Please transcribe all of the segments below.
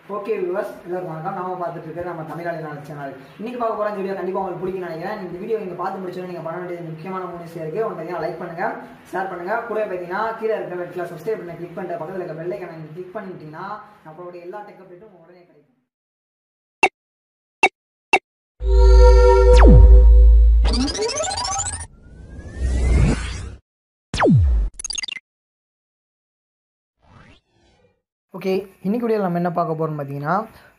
okay viewers எல்லாருக்கும் வணக்கம் நாம பார்த்துட்டு இருக்கிறது நம்ம தமிழாளி நாள் சேனல் இன்னைக்கு பார்க்க போகிற இந்த வீடியோ கண்டிப்பாக உங்களுக்கு பிடிக்கும்னு நினைக்கிறேன் இந்த வீடியோ நீங்கள் பார்த்து முடிச்சோன்னு நீங்கள் பண்ண வேண்டியது முக்கியமான மூணு விஷயம் இருக்குது ஒன்று பார்த்தீங்கன்னா லைக் பண்ணுங்க ஷேர் பண்ணுங்க கூட பார்த்தீங்கன்னா கீழே இருக்கிற ரெட்டில் சப்ஸ்கிரைப் பண்ணி கிளிக் பண்ணிட்டு பக்கத்தில் இருக்க பெல் ஐக்கனை நீங்கள் கிளிக் பண்ணிட்டீங்கன்னா நம்மளுடைய எல்லா டெக் அப்டேட்டும் உடனே கிடைக்கும் ஓகே இன்னைக்கு வீடியோவில் நம்ம என்ன பார்க்க போகிறோம்னு பார்த்தீங்கன்னா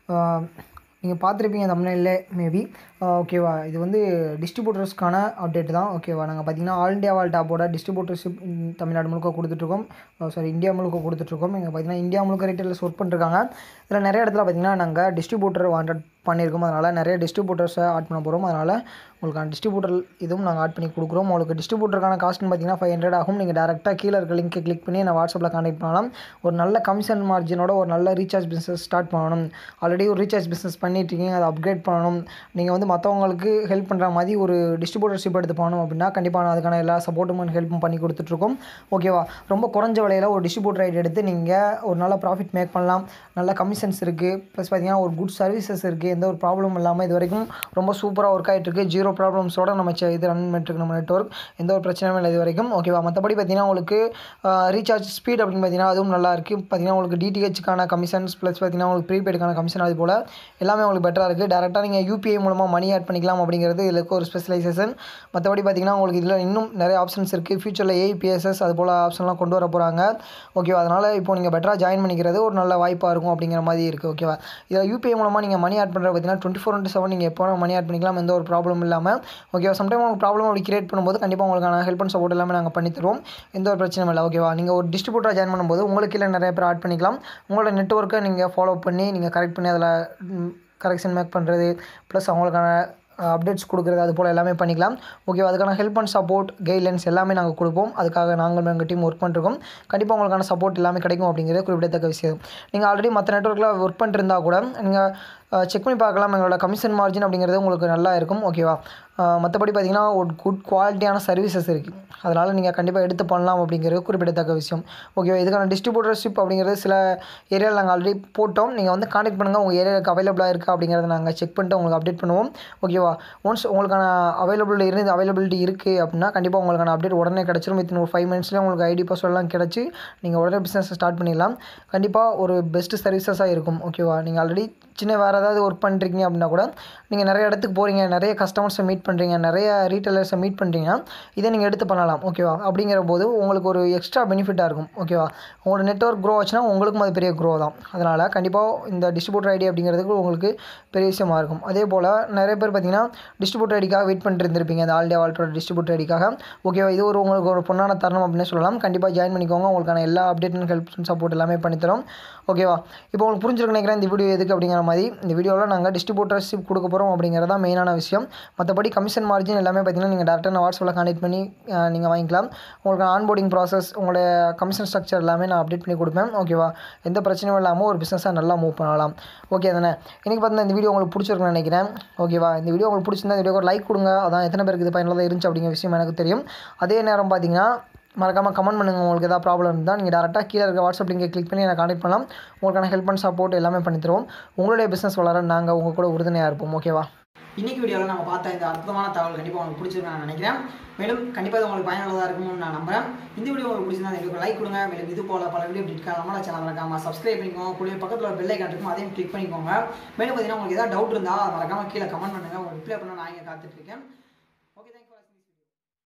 நீங்கள் பார்த்துருப்பீங்க தமிழ்நிலே மேபி ஓகேவா இது வந்து டிஸ்ட்ரிபியூட்டர்ஸ்க்கான அப்டேட் தான் ஓகேவா நாங்கள் பார்த்தீங்கன்னா ஆல் இண்டியா வால் டாப்போட டிஸ்ட்ரிபியூட்டர்ஷிப் தமிழ்நாடு முழுக்க கொடுத்துட்ருக்கோம் சாரி இந்தியா முழுக்க கொடுத்துட்ருக்கோம் எங்கள் பார்த்தீங்கன்னா இந்தியா முழுக்க ரீட்டெயிலர்ஸ் ஒர்க் பண்ணிருக்காங்க இதில் நிறைய இடத்துல பார்த்தீங்கன்னா நாங்கள் டிஸ்ட்ரிபியூட்டர் வாண்டட் பண்ணியிருக்கோம் அதனால் நிறைய டிஸ்ட்ரிபியூட்டர்ஸை ஆட் பண்ண போகிறோம் அதனால் உங்களுக்கான டிஸ்ட்ரிபியூட்டர் இதுவும் நாங்கள் ஆட் பண்ணி கொடுக்குறோம் உங்களுக்கு டிஸ்ட்ரிபியூட்டருக்கான காஸ்ட்னு பார்த்தீங்கன்னா ஃபைவ் ஹண்ட்ரட் ஆகும் நீங்கள் டேரெக்டாக கீழே இருக்க லிங்க்கை கிளிக் பண்ணி நான் வாட்ஸ்அப்பில் கான்டெக்ட் பண்ணலாம் ஒரு நல்ல கமிஷன் மார்ஜினோட ஒரு நல்ல ரீசார்ஜ் பிஸ்னஸ் ஸ்டார்ட் பண்ணணும் ஆல்ரெடி ஒரு ரீசார்ஜ் பிஸ்னஸ் பண்ணிட்டு இருக்கீங்க அதை அப்கிரேட் பண்ணணும் நீங்கள் வந்து மற்றவங்களுக்கு ஹெல்ப் பண்ணுற மாதிரி ஒரு டிஸ்ட்ரிபியூட்டர்ஷிப் எடுத்து போகணும் அப்படின்னா கண்டிப்பாக நான் அதுக்கான எல்லா சப்போர்ட்டும் அண்ட் ஹெல்ப்பும் பண்ணி கொடுத்துட்ருக்கோம் ஓகேவா ரொம்ப குறைஞ்ச விலையில் ஒரு டிஸ்ட்ரிபியூட்டர் ரைட் எடுத்து நீங்கள் ஒரு நல்ல ப்ராஃபிட் மேக் பண்ணலாம் நல்ல கமிஷன்ஸ் இருக்குது ப்ளஸ் பார்த்தீங்கன்னா ஒரு குட் சர்வீசஸ் இருக்குது எந்த ஒரு ப்ராப்ளமும் இல்லாமல் இது வரைக்கும் ரொம்ப சூப்பராக ஒர்க் ஆகிட்டு இருக்கு ஜீரோ ப்ராப்ளம்ஸோட நம்ம செ- இது ரன் பண்ணிட்டுருக்கு நம்ம நெட்ஒர்க் எந்த ஒரு பிரச்சனையும் இல்லை இது வரைக்கும் ஓகேவா மற்றபடி பார்த்தீங்கன்னா உங்களுக்கு ரீசார்ஜ் ஸ்பீட் அப்படின்னு பார்த்தீங்கன்னா அதுவும் நல்லா இருக்குது பார்த்தீங்கன்னா உங்களுக்கு டிடிஹெச்க்கான கமிஷன்ஸ் ப்ளஸ் பார்த்தீங்கன்னா உங்களுக்கு ப்ரீபெய்டுக்கான கமிஷன் அது போல் எல்லாமே உங்களுக்கு பெட்டராக இருக்குது டேரெக்டாக நீங்கள் யூபிஐ மூலமாக மணி ஆட் பண்ணிக்கலாம் அப்படிங்கிறது இதில் இருக்க ஒரு ஸ்பெஷலைசேஷன் மற்றபடி பார்த்தீங்கன்னா உங்களுக்கு இதில் இன்னும் நிறைய ஆப்ஷன்ஸ் இருக்குது ஃபியூச்சரில் ஏபிஎஸ்எஸ் அது போல் ஆப்ஷன்லாம் கொண்டு வர போகிறாங்க ஓகேவா அதனால் இப்போ நீங்கள் பெட்டராக ஜாயின் பண்ணிக்கிறது ஒரு நல்ல வாய்ப்பாக இருக்கும் அப்படிங்கிற மாதிரி இருக்குது ஓகேவா இதில் யூபிஐ மூலமாக நீங்கள் மணி ஆட் பண்ணுறது பார்த்தீங்கன்னா டுவெண்ட்டி ஃபோர் இன்ட்டு செவன் நீங்கள் எப்போ வேணால் மணி ஆட் பண்ணிக்கலாம் எந்த ஒரு ப்ராப்ளம் இல்லாமல் ஓகேவா சம்டைம் உங்களுக்கு ப்ராப்ளம் அப்படி கிரியேட் பண்ணும்போது கண்டிப்பாக உங்களுக்கான ஹெல்ப் அண்ட் சப்போர்ட் எல்லாமே நாங்கள் பண்ணி தருவோம் எந்த ஒரு பிரச்சனையும் இல்லை ஓகேவா நீங்கள் ஒரு டிஸ்ட்ரிபியூட்டராக ஜாயின் பண்ணும்போது உங்களுக்கு இல்லை நிறைய பேர் ஆட் பண்ணிக்கலாம் உங்களோட நெட்ஒர்க்கை நீங்கள் ஃபாலோ பண்ணி நீங்கள் கரெக்ட் பண்ணி அதில் கரெக்ஷன் மேக் பண்ணுறது ப்ளஸ் அவங்களுக்கான அப்டேட்ஸ் கொடுக்குறது அது போல் எல்லாமே பண்ணிக்கலாம் ஓகே அதுக்கான ஹெல்ப் அண்ட் சப்போர்ட் கைட்லைன்ஸ் எல்லாமே நாங்கள் கொடுப்போம் அதுக்காக நாங்கள் எங்கள் டீம் ஒர்க் பண்ணிருக்கோம் கண்டிப்பாக உங்களுக்கான சப்போர்ட் எல்லாமே கிடைக்கும் அப்படிங்கிறது குறிப்பிடத்தக்க விஷயம் நீங்கள் ஆல்ரெடி மற்ற நெட்ஒர்க்கில் ஒர்க் பண்ணிட்டு இருந்தால் கூட நீங்கள் செக் பண்ணி பார்க்கலாம் எங்களோட கமிஷன் மார்ஜின் அப்படிங்கிறது உங்களுக்கு நல்லா இருக்கும் ஓகேவா மற்றபடி பார்த்தீங்கன்னா ஒரு குட் குவாலிட்டியான சர்வீசஸ் இருக்குது அதனால் நீங்கள் கண்டிப்பாக எடுத்து பண்ணலாம் அப்படிங்கிறது குறிப்பிடத்தக்க விஷயம் ஓகேவா இதுக்கான டிஸ்ட்ரிபியூட்டர்ஷிப் அப்படிங்கிறது சில ஏரியாவில் நாங்கள் ஆல்ரெடி போட்டோம் நீங்கள் வந்து கான்டெக்ட் பண்ணுங்கள் உங்கள் ஏரியாவுக்கு அவைலபிளாக இருக்கா அப்படிங்கிறத நாங்கள் செக் பண்ணிட்டு உங்களுக்கு அப்டேட் பண்ணுவோம் ஓகேவா ஒன்ஸ் உங்களுக்கான அவைலபிலிட்டி இருந்து அவைலபிலிட்டி இருக்குது அப்படின்னா கண்டிப்பாக உங்களுக்கான அப்டேட் உடனே கிடச்சிரும் வித்தின் ஒரு ஃபைவ் மினிட்ஸ்லேயே உங்களுக்கு ஐடி பாஸ்வேர்ட் எல்லாம் கிடச்சி நீங்கள் உடனே பிஸ்னஸ் ஸ்டார்ட் பண்ணிடலாம் கண்டிப்பாக ஒரு பெஸ்ட் சர்வீசஸாக இருக்கும் ஓகேவா நீங்கள் ஆல்ரெடி சின்ன வேறு ஏதாவது ஒர்க் பண்ணுறீங்க அப்படின்னா கூட நீங்கள் நிறைய இடத்துக்கு போகிறீங்க நிறைய கஸ்டமர்ஸை மீட் பண்ணுறீங்க நிறைய ரீட்டைலர்ஸை மீட் பண்ணுறீங்கன்னா இதை நீங்கள் எடுத்து பண்ணலாம் ஓகேவா அப்படிங்கிற போது உங்களுக்கு ஒரு எக்ஸ்ட்ரா பெனிஃபிட்டாக இருக்கும் ஓகேவா உங்களோட நெட்ஒர்க் க்ரோ ஆச்சுன்னா உங்களுக்கும் அது பெரிய க்ரோ தான் அதனால் கண்டிப்பாக இந்த டிஸ்ட்ரிபியூட்டர் ஐடி அப்படிங்கிறதுக்கு உங்களுக்கு பெரிய விஷயமா இருக்கும் அதே போல் நிறைய பேர் பார்த்தீங்கன்னா டிஸ்ட்ரிபியூட்டர் ஐடிக்காக வெயிட் பண்ணிட்டு இருந்திருப்பீங்க அந்த ஆல்டியா வால்ட்டோட டிஸ்ட்ரிபியூட்டர் ஐடிக்காக ஓகேவா இது ஒரு உங்களுக்கு ஒரு பொண்ணான தருணம் அப்படின்னு சொல்லலாம் கண்டிப்பாக ஜாயின் பண்ணிக்கோங்க உங்களுக்கான எல்லா அப்டேட் அண்ட் ஹெல்ப் சப்போர்ட் எல்லாமே பண்ணித்தரோம் ஓகேவா இப்போ உங்களுக்கு புரிஞ்சிருக்கு நினைக்கிறேன் இந்த வீடியோ எதுக்கு அப்படிங்கிற மாதிரி இந்த வீடியோவில் நாங்கள் டிஸ்ட்ரிபியூட்டர்ஷிப் கொடுக்க போகிறோம் அப்படிங்கிறது தான் மெயினான விஷயம் மற்றபடி கமிஷன் மார்ஜின் எல்லாமே பார்த்தீங்கன்னா நீங்கள் டேரெக்டாக வாட்ஸ்அப்பில் கான்டெக்ட் பண்ணி நீங்கள் வாங்கிக்கலாம் உங்களுக்கு ஆன்போர்டிங் ப்ராசஸ் உங்களுடைய கமிஷன் ஸ்ட்ரக்சர் எல்லாமே நான் அப்டேட் பண்ணி கொடுப்பேன் ஓகேவா எந்த பிரச்சனையும் இல்லாமல் ஒரு பிஸ்னஸாக நல்லா மூவ் பண்ணலாம் ஓகே தானே இன்றைக்கி பார்த்தீங்கன்னா இந்த வீடியோ உங்களுக்கு பிடிச்சிருக்குன்னு நினைக்கிறேன் ஓகேவா இந்த வீடியோ உங்களுக்கு பிடிச்சிருந்தா இந்த வீடியோக்கு லைக் கொடுங்க அதான் எத்தனை பேருக்கு இது பயனுள்ளதாக இருந்துச்சு அப்படிங்கிற விஷயம் எனக்கு தெரியும் அதே நேரம் பார்த்தீங்கன்னா மறக்காமல் கமெண்ட் பண்ணுங்கள் உங்களுக்கு ஏதாவது ப்ராப்ளம் இருந்தால் நீங்கள் டேரெக்டாக கீழே இருக்க வாட்ஸ்அப் லிங்கை கிளிக் பண்ணி எனக்கு கான்டெக்ட் பண்ணலாம் உங்களுக்கான ஹெல்ப் அண்ட் சப்போர்ட் எல்லாமே பண்ணி தருவோம் உங்களுடைய பிஸ்னஸ் வளர நாங்கள் உங்கள் கூட உறுதுணையாக இருப்போம் ஓகேவா இன்னைக்கு வீடியோவில் நம்ம பார்த்த இந்த அற்புதமான தகவல் கண்டிப்பாக உங்களுக்கு பிடிச்சிருக்கு நான் நினைக்கிறேன் மேலும் கண்டிப்பாக இது உங்களுக்கு பயனுள்ளதாக இருக்கும்னு நான் நம்புறேன் இந்த வீடியோ உங்களுக்கு பிடிச்சிருந்தா இந்த வீடியோ லைக் கொடுங்க மேலும் இது போல பல வீடியோ இப்படி நம்மளோட சேனல் மறக்காம சப்ஸ்கிரைப் பண்ணிக்கோங்க கூட பக்கத்தில் ஒரு பெல் ஐக்கான் இருக்கும் அதையும் கிளிக் பண்ணிக்கோங்க மேலும் பார்த்தீங்கன்னா உங்களுக்கு ஏதாவது டவுட் இருந்தால் மறக்காம கீழே கமெண்ட் பண்ணுங்கள் உங்களுக்கு ரிப்ளை பண்ண நான் இங்கே காத்துட்ருக்கேன் ஓகே தேங்க்யூ